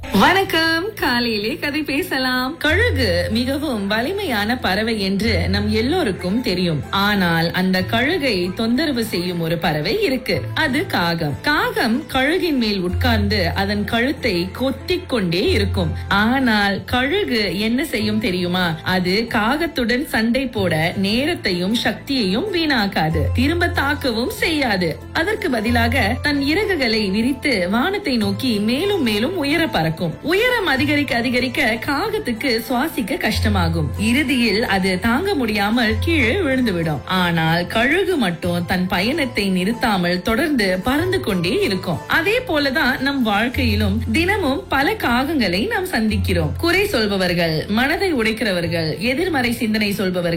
வணக்கம் காலையிலே கதை பேசலாம் கழுகு மிகவும் வலிமையான பறவை என்று நம் எல்லோருக்கும் தெரியும் ஆனால் அந்த கழுகை தொந்தரவு செய்யும் ஒரு பறவை இருக்கு அது காகம் காகம் கழுகின் மேல் உட்கார்ந்து அதன் கழுத்தை கொத்திக் கொண்டே இருக்கும் ஆனால் கழுகு என்ன செய்யும் தெரியுமா அது காகத்துடன் சண்டை போட நேரத்தையும் சக்தியையும் வீணாக்காது திரும்ப தாக்கவும் செய்யாது அதற்கு பதிலாக தன் இறகுகளை விரித்து வானத்தை நோக்கி மேலும் மேலும் உயர பறக்கும் உயரம் அதிகரிக்க அதிகரிக்க காகத்துக்கு சுவாசிக்க கஷ்டமாகும் இறுதியில் அது தாங்க முடியாமல் கீழே விழுந்துவிடும் ஆனால் கழுகு மட்டும் தன் பயணத்தை நிறுத்தாமல் தொடர்ந்து பறந்து கொண்டே இருக்கும் அதே போலதான் நம் வாழ்க்கையிலும் தினமும் பல காகங்களை நாம் சந்திக்கிறோம் குறை சொல்பவர்கள் மனதை உடைக்கிறவர்கள் எதிர்மறை சிந்தனை சொல்பவர்கள்